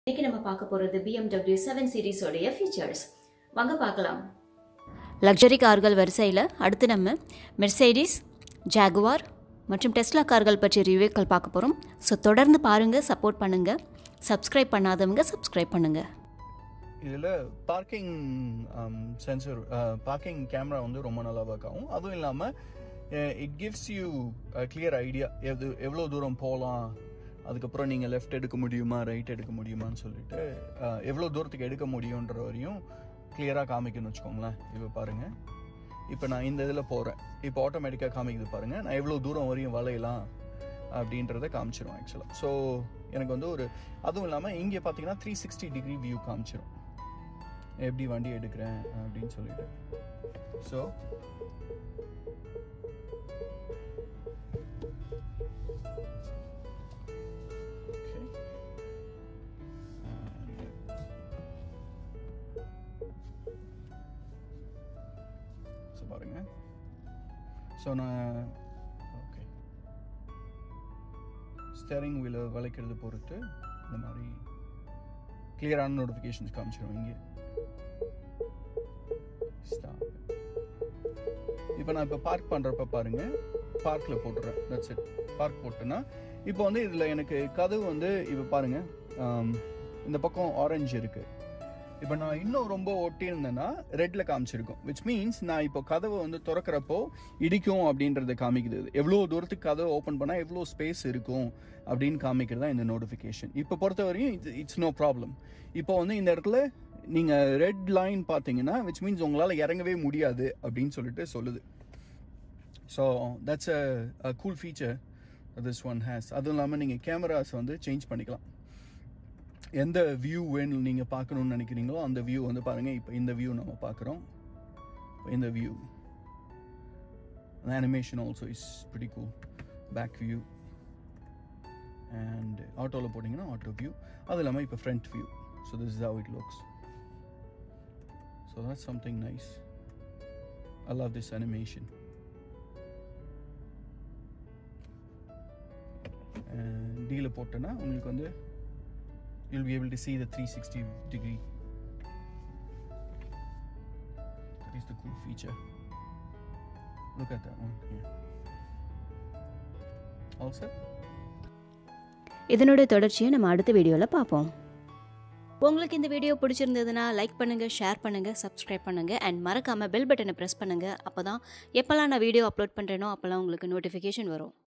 இன்னைக்கு நம்ம பார்க்க போகிறது BMW செவன் சீரிஸோடைய ஃபீச்சர்ஸ் வாங்க பார்க்கலாம் லக்ஸரி கார்கள் வரிசையில் அடுத்து நம்ம மெர்சைடிஸ் ஜாகுவார் மற்றும் டெஸ்லா கார்கள் பற்றிய ரிவ்யூக்கள் பார்க்க போகிறோம் ஸோ தொடர்ந்து பாருங்கள் சப்போர்ட் பண்ணுங்கள் சப்ஸ்கிரைப் பண்ணாதவங்க சப்ஸ்கிரைப் பண்ணுங்கள் இதில் பார்க்கிங் சென்சர் பார்க்கிங் கேமரா வந்து ரொம்ப நல்லா ஒர்க் ஆகும் அதுவும் இல்லாமல் it gives you clear idea எது எவ்வளோ தூரம் போகலாம் அதுக்கப்புறம் நீங்கள் லெஃப்ட் எடுக்க முடியுமா ரைட் எடுக்க முடியுமான்னு சொல்லிட்டு அஹ், எவ்வளோ தூரத்துக்கு எடுக்க முடியுன்ற வரையும் கிளியராக காமிக்கணும்னு வச்சுக்கோங்களேன் இப்போ பாருங்கள் இப்போ நான் இந்த இதில் போகிறேன் இப்போ ஆட்டோமேட்டிக்காக காமிக்குது பாருங்கள் நான் எவ்வளோ தூரம் வரையும் வளையலாம் அப்படின்றத காமிச்சிரும் ஆக்சுவலாக ஸோ எனக்கு வந்து ஒரு அதுவும் இல்லாமல் இங்கே பார்த்தீங்கன்னா த்ரீ சிக்ஸ்டி டிகிரி வியூ காமிச்சிரும் எப்படி வண்டி எடுக்கிறேன் அப்படின்னு சொல்லிட்டு ஸோ ஸோ பாருங்க ஸோ நான் ஓகே ஸ்டேரிங் வீலை வளைக்கிறது பொறுத்து இந்த மாதிரி கிளியரான நோட்டிஃபிகேஷன்ஸ் காமிச்சிடும் இங்கே ஸ்டாப் இப்போ நான் இப்போ பார்க் பண்ணுறப்ப பாருங்க பார்க்கில் போட்டுறேன் தட்ஸ் இட் பார்க் போட்டேன்னா இப்போ வந்து இதில் எனக்கு கதவு வந்து இப்போ பாருங்க ஆம், இந்த பக்கம் ஆரஞ்சு இருக்கு இப்போ நான் இன்னும் ரொம்ப ஒட்டி இருந்தேன்னா ரெட்ல காமிச்சிருக்கும் விச் மீன்ஸ் நான் இப்போ கதவை வந்து திறக்கிறப்போ இடிக்கும் அப்படின்றத காமிக்குது எவ்வளோ தூரத்துக்கு கதவை ஓப்பன் பண்ணால் எவ்வளோ ஸ்பேஸ் இருக்கும் அப்படின்னு காமிக்கிறது தான் இந்த நோட்டிஃபிகேஷன் இப்போ பொறுத்த வரையும் இட்ஸ் நோ ப்ராப்ளம் இப்போ வந்து இந்த இடத்துல நீங்கள் ரெட் லைன் பார்த்தீங்கன்னா விச் மீன்ஸ் உங்களால் இறங்கவே முடியாது அப்படின்னு சொல்லிட்டு சொல்லுது so that's a cool feature this one has அதுவும் இல்லாமல் நீங்கள் கேமராஸ் வந்து சேஞ்ச் பண்ணிக்கலாம் எந்த வியூ வேணும் நீங்கள் பார்க்கணும்னு நினைக்கிறீங்களோ அந்த வியூ வந்து பாருங்கள் இப்போ இந்த வியூ நம்ம பார்க்குறோம் இந்த view animation also is pretty cool back view and ஆட்டோவில் போட்டிங்கன்னா ஆட்டோ வியூ அது இல்லாமல் இப்போ front view so this is how it looks so that's something nice I love this animation டீல போட்டேன்னா உங்களுக்கு வந்து you'll be able to see the 360 degree that is the cool feature look at that one here all set இதனுடைய தொடர்ச்சியை நம்ம அடுத்த வீடியோவில் பார்ப்போம் உங்களுக்கு இந்த வீடியோ பிடிச்சிருந்ததுன்னா லைக் பண்ணுங்கள் ஷேர் பண்ணுங்கள் சப்ஸ்கிரைப் பண்ணுங்கள் அண்ட் மறக்காமல் பெல் பட்டனை ப்ரெஸ் பண்ணுங்கள் அப்போ தான் எப்போல்லாம் நான் வீடியோ அப்லோட் பண்ணுறேனோ அப்போல்லாம் உங்களுக்கு நோட்டிஃபிகேஷன் வரும்